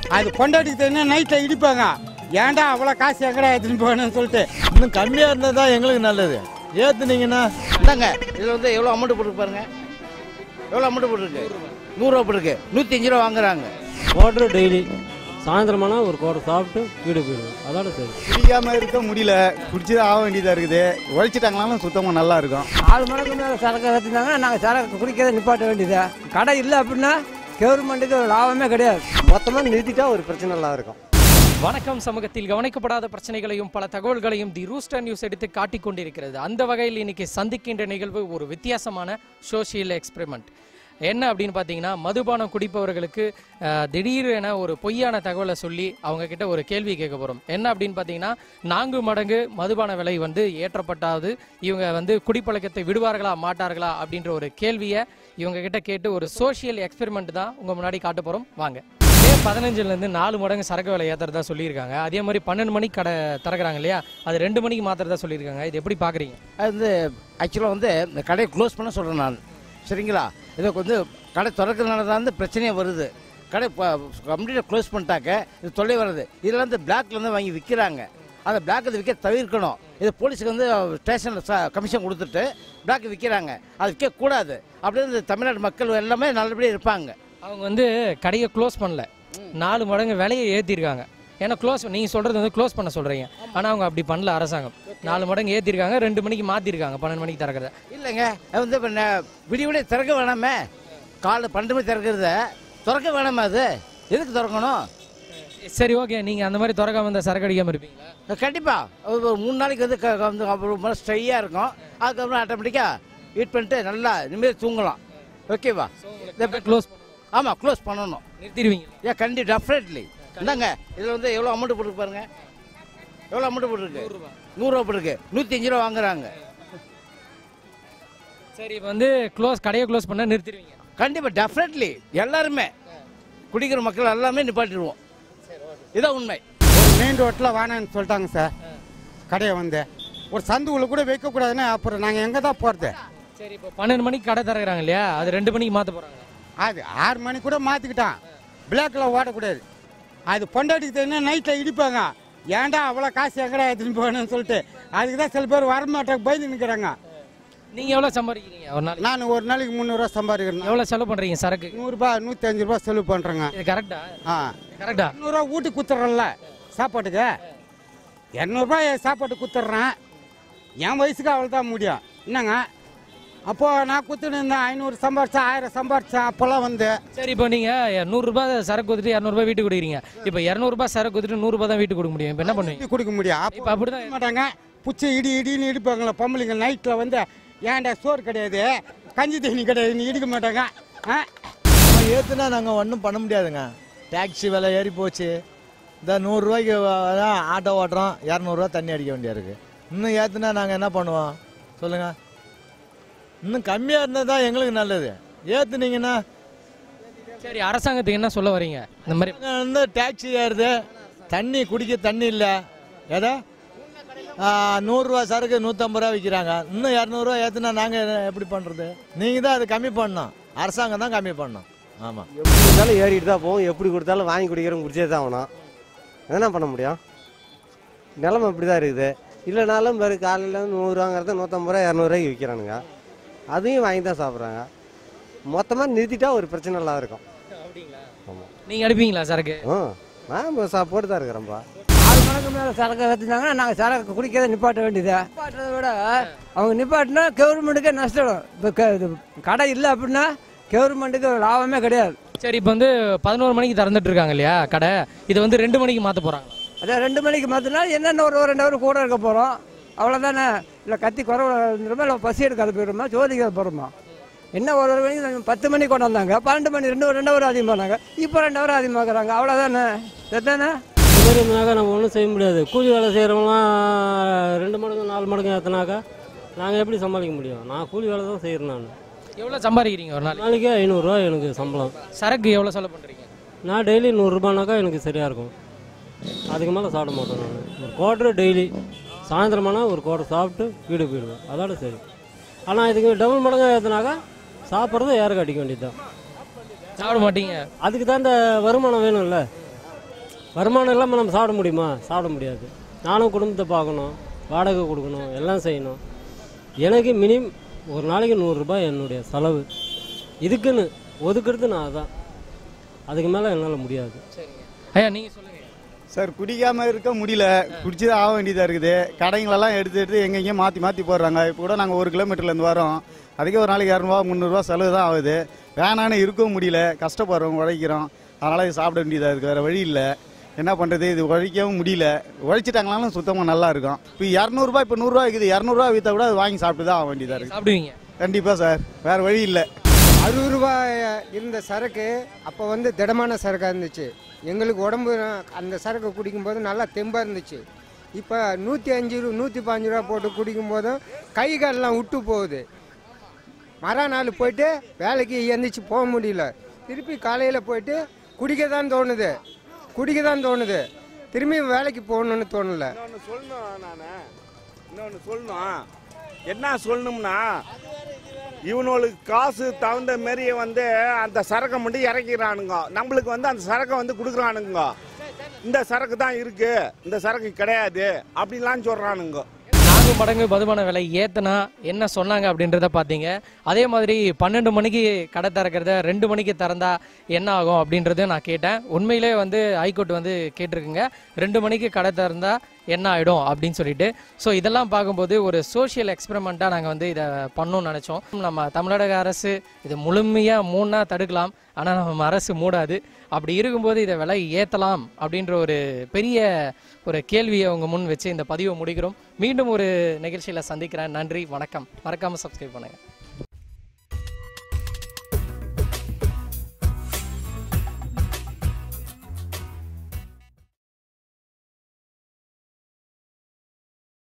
அது பொண்டாட்டிக்கு தெரிஞ்சா நைட்டில் இடிப்பாங்க ஏன்டா அவ்வளோ காசு எங்கடா எடுத்துன்னு போகணும்னு சொல்லிட்டு இன்னும் கம்மியாக இருந்தால் தான் எங்களுக்கு நல்லது ஏற்றுனீங்கன்னா இந்தாங்க இதில் வந்து எவ்வளோ அமௌண்ட் போட்டுருக்கு பாருங்க எவ்வளோ அமௌண்ட் போட்டிருக்கு நூறுரூவா போட்டிருக்கு நூற்றி அஞ்சு ரூபா வாங்குறாங்க குவார்டர் டெய்லி சாயந்தரமானா ஒரு குவார்டர் சாப்பிட்டு வீடு போயிடுவோம் அதோட சரி குடிக்காம இருக்க முடியல குடிச்சுதான் ஆக வேண்டியதா இருக்குது உழைச்சிட்டாங்களாலும் சுத்தமா நல்லா இருக்கும் ஆறு மணிக்கு மேலே சரக்கு வச்சுருந்தாங்கன்னா நாங்கள் சரக்கு குடிக்கிறத நிப்பாட்ட வேண்டியது கடை இல்லை அப்படின்னா கவர்மெண்ட்டுக்கு ஒரு லாபமே கிடையாது மொத்தமாக நிறுத்திட்டா ஒரு பிரச்சனை இல்லாத இருக்கும் வணக்கம் சமூகத்தில் கவனிக்கப்படாத பிரச்சனைகளையும் பல தகவல்களையும் தி ரூஸ்டர் நியூஸ் எடுத்து காட்டிக் கொண்டிருக்கிறது அந்த வகையில் இன்னைக்கு சந்திக்கின்ற நிகழ்வு ஒரு வித்தியாசமான சோஷியல் எக்ஸ்பெரிமெண்ட் என்ன அப்படின்னு பார்த்தீங்கன்னா மதுபானம் குடிப்பவர்களுக்கு அஹ், திடீரென ஒரு பொய்யான தகவலை சொல்லி அவங்க கிட்ட ஒரு கேள்வி கேட்க போகிறோம் என்ன அப்படின்னு பார்த்தீங்கன்னா நான்கு மடங்கு மதுபான விலை வந்து ஏற்றப்பட்டாவது இவங்க வந்து குடிப்பழக்கத்தை விடுவார்களா மாட்டார்களா அப்படின்ற ஒரு கேள்வியை இவங்க கிட்ட கேட்டு ஒரு சோஷியல் எக்ஸ்பெரிமெண்ட் தான் உங்க முன்னாடி காட்ட போகிறோம் வாங்க மே பதினஞ்சுலேருந்து நாலு மடங்கு சரக்கு விலை ஏற்றுறதா சொல்லியிருக்காங்க அதே மாதிரி பன்னெண்டு மணிக்கு கடை திறக்கிறாங்க இல்லையா அது ரெண்டு மணிக்கு மாத்திரதா சொல்லியிருக்காங்க இது எப்படி பார்க்குறீங்க அது வந்து ஆக்சுவலாக வந்து இந்த கடையை க்ளோஸ் பண்ண சொல்கிறேன் நான் சரிங்களா இதுக்கு வந்து கடை திறக்கிறதுனால தான் வந்து பிரச்சனையே வருது கடை கம்ப்ளீட்டாக க்ளோஸ் பண்ணிட்டாக்க இது தொல்லை வருது இதில் வந்து பிளாக்ல வந்து வாங்கி விற்கிறாங்க அந்த பிளாக் விற்க தவிர்க்கணும் இது போலீஸுக்கு வந்து ஸ்டேஷனில் கமிஷன் கொடுத்துட்டு பிளாக் விற்கிறாங்க அது விற்கக்கூடாது அப்படியே இந்த தமிழ்நாட்டு மக்கள் எல்லாமே நல்லபடியாக இருப்பாங்க அவங்க வந்து கடையை க்ளோஸ் பண்ணல நாலு மடங்கு விலையை ஏற்றிருக்காங்க ஏன்னா க்ளோஸ் நீங்கள் சொல்கிறது வந்து க்ளோஸ் பண்ண சொல்கிறீங்க ஆனால் அவங்க அப்படி பண்ணல அரசாங்கம் நாலு மடங்கு ஏற்றிருக்காங்க ரெண்டு மணிக்கு மாற்றிருக்காங்க பன்னெண்டு மணிக்கு திறக்கிறத இல்லைங்க அது வந்து இப்போ ந- விடிய விடிய திறக்க வேணாமே காலைல பன்னெண்டு மணி திறக்கிறத திறக்க வேணாமா அது எதுக்கு திறக்கணும் சரி ஓகே நீங்கள் அந்த மாதிரி திறக்காம இந்த சரக்கு அடிக்காமல் இருப்பீங்களா கண்டிப்பாக ஒரு மூணு நாளைக்கு வந்து க- க- வந்து அப்புறம் ஸ்ட்ரையாக இருக்கும் அதுக்கப்புறம் ஆட்டோமேட்டிக்காக ஈட் பண்ணிட்டு நல்லா நிம்மதியாக தூங்கலாம் ஓகேவா க்ளோஸ் ஆமாம் க்ளோஸ் பண்ணணும் நிறுத்திடுவீங்க ஏன் கண்டி டெஃபினெட்லி இந்தாங்க இதில் வந்து எவ்வளோ அமௌண்ட் போட்டுருக்கு பாருங்க எவ்வளோ அமௌண்ட் போட்டிருக்கு நூறுரூவா போட்டிருக்கு நூற்றி அஞ்சு ரூபா வாங்குறாங்க சரி இப்போ வந்து க்ளோஸ் கடையை க்ளோஸ் பண்ணால் நிறுத்திடுவீங்க கண்டிப்பாக டெஃபினெட்லி எல்லாருமே குடிக்கிற மக்கள் எல்லாமே நிப்பாட்டிடுவோம் இதான் உண்மை ஒரு மெயின் ரோட்டில் வானான்னு சொல்லிட்டாங்க சார் கடையை வந்து ஒரு சந்துக்குள்ள கூட வைக்கக்கூடாதுன்னா அப்புறம் நாங்கள் எங்கே தான் போகிறது சரி இப்போ பன்னெண்டு மணிக்கு கடை திறக்கிறாங்க இல்லையா அது ரெண்டு மணிக்கு மாற்ற போகிறாங்க அது ஆறு மணி கூட மாற்றிக்கிட்டான் பிளாக்கில் ஓடக்கூடாது அது பொண்டாட்டிக்கு தெரிஞ்சா நைட்டில் இடிப்பாங்க ஏன்டா அவ்வளோ காசு எங்கடா எடுத்துன்னு போகணும்னு சொல்லிட்டு அதுக்கு தான் சில பேர் வரமாட்டாங்க பயந்து நிற்கிறாங்க நீங்கள் எவ்வளோ சம்பாதிக்கிறீங்க ஒரு நாளைக்கு நான் ஒரு நாளைக்கு முந்நூறுரூவா சம்பாதிக்கிறேன் எவ்வளோ செலவு பண்ணுறீங்க சரக்கு நூறுரூபா நூற்றி அஞ்சு ரூபா செலவு பண்ணுறேங்க இது கரெக்டா ஆ கரெக்டா இரநூறுவா வீட்டுக்கு குத்துறேன்ல சாப்பாட்டுக்கு இரநூறுபா சாப்பாட்டு குத்துட்றேன் என் வயசுக்கு அவள் தான் முடியும் என்னங்க அப்போது நான் குத்துன்னு இருந்தேன் ஐநூறு சம்பாரிச்சேன் ஆயிரம் சம்பாரிச்சேன் அப்போல்லாம் வந்து சரி இப்போ நீங்கள் நூறுரூபா சரக்கு கொடுத்துட்டு இரநூறுபா வீட்டுக்கு கொடுக்குறீங்க இப்போ இரநூறுபா சரக்கு கொடுத்துட்டு நூறுரூபா தான் வீட்டுக்கு கொடுக்க முடியும் இப்போ என்ன பண்ணுவீங்க இப்படி கொடுக்க முடியும் இப்போ அப்போ அப்படிதான் கொடுக்க மாட்டாங்க புச்சி இடி இடின்னு இடிப்பாங்களா பொம்பளைங்க நைட்டில் வந்து ஏன்டா சோறு கிடையாது கஞ்சி தண்ணி கிடையாது நீ இடிக்க மாட்டாங்க ஆ ஏற்றுனா நாங்கள் ஒன்றும் பண்ண முடியாதுங்க டாக்ஸி விலை ஏறி போச்சு இந்த நூறுரூவாய்க்கு தான் ஆட்டோ ஓட்டுறோம் இரநூறுவா தண்ணி அடிக்க வேண்டியா இருக்குது இன்னும் ஏற்றுனா நாங்கள் என்ன பண்ணுவோம் சொல்லுங்கள் இன்னும் கம்மியாக இருந்தால் தான் எங்களுக்கு நல்லது ஏற்றுனீங்கன்னா சரி அரசாங்கத்துக்கு என்ன சொல்ல வரீங்க இந்த மாதிரி நாங்கள் வந்து டாக்ஸி ஏறுது தண்ணி குடிக்க தண்ணி இல்லை எதோ நூறுரூவா சரக்கு நூற்றம்பது ரூபா விற்கிறாங்க இன்னும் இரநூறுவா ஏற்றுனா நாங்கள் எப்படி பண்ணுறது நீங்கள் தான் அது கம்மி பண்ணணும் அரசாங்கம் தான் கம்மி பண்ணணும் ஆமாம் எப்படி இருந்தாலும் ஏறிட்டு தான் போகும் எப்படி கொடுத்தாலும் வாங்கி குடிக்கிறவங்க குடிச்சே தான் ஆகணும் என்ன பண்ண முடியும் நிலமை இப்படி தான் இருக்குது இல்லைனாலும் வேறு காலையில் நூறுவாங்கிறத நூற்றம்பது ரூபா இரநூறுவாய்க்கு விற்கிறானுங்க அதையும் வாங்கி தான் சாப்பிட்றாங்க மொத்தமாக நிறுத்திட்டா ஒரு பிரச்சனை இல்லாத இருக்கும் ஆமாம் நீங்கள் அடிப்பீங்களா சரக்கு ம் நான் சா போட்டு தான் இருக்கிறேன்ப்பா ஆறு மணிக்கு மேலே சரக்கு வச்சுருந்தாங்கன்னா நாங்கள் சரக்கு குடிக்கிறத நிப்பாட்ட வேண்டியது நிப்பாட்டுறதை விட அவங்க நிப்பாட்டினா கவர்மெண்ட்டுக்கே நஷ்டம் இப்போ க இது கடை இல்லை அப்படின்னா கவர்மெண்ட்டுக்கு ஒரு லாபமே கிடையாது சரி இப்போ வந்து பதினோரு மணிக்கு திறந்துட்டு இருக்காங்க இல்லையா கடை இது வந்து ரெண்டு மணிக்கு மாற்ற போகிறாங்க அதான் ரெண்டு மணிக்கு மாற்றினா என்னென்ன ஒரு ஒரு ரெண்டு ஹவர் கூட இருக்க போகிறோம் அவ்வளோதானே இல்லை கத்தி குறவு இருந்துருமா இல்லை பசி எடுக்காத போயிடுமா சோதிக்காத போகிறோமா என்ன ஒரு ஒரு மணிக்கு பத்து மணிக்கு கொண்டு வந்தாங்க பன்னெண்டு மணி ரெண்டு ரெண்டு ஹவர் அதிகமானாங்க இப்போ ரெண்டு ஹவர் அதிகமாக்குறாங்க அவ்வளோதானே சரிதானே இது மாதிரி இருந்தாக்கா நம்ம ஒன்றும் செய்ய முடியாது கூலி வேலை செய்கிறவங்களாம் ரெண்டு மடங்கு நாலு மடங்கு ஏற்றினாக்கா நாங்கள் எப்படி சமாளிக்க முடியும் நான் கூலி வேலை தான் செய்கிறேன் நான் எவ்வளோ சம்பாதிக்கிறீங்க ஒரு நாளைக்கு நாளைக்கு ஐநூறுரூவா எனக்கு சம்பளம் சரக்கு எவ்வளோ செலவு பண்ணுறீங்க நான் டெய்லி நூறுரூபானாக்கா எனக்கு சரியாக இருக்கும் அதுக்கு மேலே சாப்பிட மாட்டேன் நான் ஒரு குவார்டர் டெய்லி சாயந்தரமானா ஒரு குவார்டர் சாப்பிட்டு வீடு போயிடுவேன் அதோட சரி ஆனால் இதுக்கு டபுள் மடங்கு ஏற்றினாக்கா சாப்பிட்றது ஏற கட்டிக்க வேண்டியது தான் சாப்பிட மாட்டீங்க அதுக்கு தான் இந்த வருமானம் வேணும்ல வருமானம் இல்லாமல் நம்ம சாப்பிட முடியுமா சாப்பிட முடியாது நானும் குடும்பத்தை பார்க்கணும் வாடகை கொடுக்கணும் எல்லாம் செய்யணும் எனக்கு மினிமம் ஒரு நாளைக்கு நூறுரூபா என்னுடைய செலவு இதுக்குன்னு ஒதுக்குறது நான் அதான் அதுக்கு மேலே என்னால் முடியாது சரிங்க ஐயா நீங்கள் சொல்லுங்கள் சார் குடிக்காம இருக்க முடியல குடிச்சு தான் ஆக வேண்டியதாக இருக்குது கடைங்களெல்லாம் எடுத்து எடுத்து எங்கெங்கேயும் மாற்றி மாற்றி போடுறாங்க இப்போ கூட நாங்கள் ஒரு கிலோமீட்டர்லேருந்து வரோம் அதுக்கே ஒரு நாளைக்கு இரநூறுவா முந்நூறுரூவா செலவு தான் ஆகுது வேணான்னு இருக்கவும் முடியல கஷ்டப்படுறோம் உழைக்கிறோம் அதனால் இது சாப்பிட வேண்டியதாக இருக்குது வேறு வழி இல்லை என்ன பண்ணுறது இது உழைக்கவும் முடியல உழைச்சிட்டாங்களாலும் சுத்தமாக நல்லா இருக்கும் இப்போ இரநூறுபா இப்போ நூறுரூவா இருக்குது இரநூறுவா விற்றா கூட அது வாங்கி சாப்பிட்டு தான் ஆக வேண்டியதாக இருக்குது சாப்பிடுவீங்க கண்டிப்பாக சார் வேறு வழி இல்லை அறுபது ரூபாய் இருந்த சரக்கு அப்போ வந்து திடமான சரக்காக இருந்துச்சு எங்களுக்கு உடம்பு அந்த சரக்கு குடிக்கும்போது நல்லா தெம்பாக இருந்துச்சு இப்போ நூற்றி அஞ்சு ரூ நூற்றி பாஞ்சு ரூபா போட்டு குடிக்கும்போதும் கை காலெலாம் விட்டு போகுது மறுநாள் போயிட்டு வேலைக்கு எந்திரிச்சு போக முடியல திருப்பி காலையில் போயிட்டு குடிக்க தான் தோணுது குடிக்க தான் தோணுது திரும்பி வேலைக்கு போகணுன்னு தோணலை இன்னொன்று சொல்லணும் நான் இன்னொன்று சொல்லணும் என்ன சொல்லணும்னா இவனுங்களுக்கு காசு தகுந்த மாரி வந்து அந்த சரக்கை மட்டும் இறக்கிறானுங்க நம்மளுக்கு வந்து அந்த சரக்கை வந்து கொடுக்குறானுங்க இந்த சரக்கு தான் இருக்கு இந்த சரக்கு கிடையாது அப்படிலாம் சொல்றானுங்க நான்கு மடங்கு மதுபான விலை ஏத்துனா என்ன சொன்னாங்க அப்படின்றத பார்த்தீங்க அதே மாதிரி பன்னெண்டு மணிக்கு கடை திறக்கிறத ரெண்டு மணிக்கு திறந்தா என்ன ஆகும் அப்படின்றத நான் கேட்டேன் உண்மையிலே வந்து ஹைகோர்ட் வந்து கேட்டிருக்குங்க ரெண்டு மணிக்கு கடை திறந்தா என்ன ஆகிடும் அப்படின்னு சொல்லிட்டு ஸோ இதெல்லாம் பார்க்கும்போது ஒரு சோஷியல் எக்ஸ்பெரிமெண்ட்டாக நாங்கள் வந்து இதை பண்ணணும்னு நினச்சோம் நம்ம தமிழக அரசு இது முழுமையாக மூணா தடுக்கலாம் ஆனால் நம்ம அரசு மூடாது அப்படி இருக்கும்போது இதை விலை ஏற்றலாம் அப்படின்ற ஒரு பெரிய ஒரு கேள்வியை அவங்க முன் வச்சு இந்த பதிவை முடிக்கிறோம் மீண்டும் ஒரு நிகழ்ச்சியில் சந்திக்கிறேன் நன்றி வணக்கம் மறக்காமல் சப்ஸ்கிரைப் பண்ணுங்கள்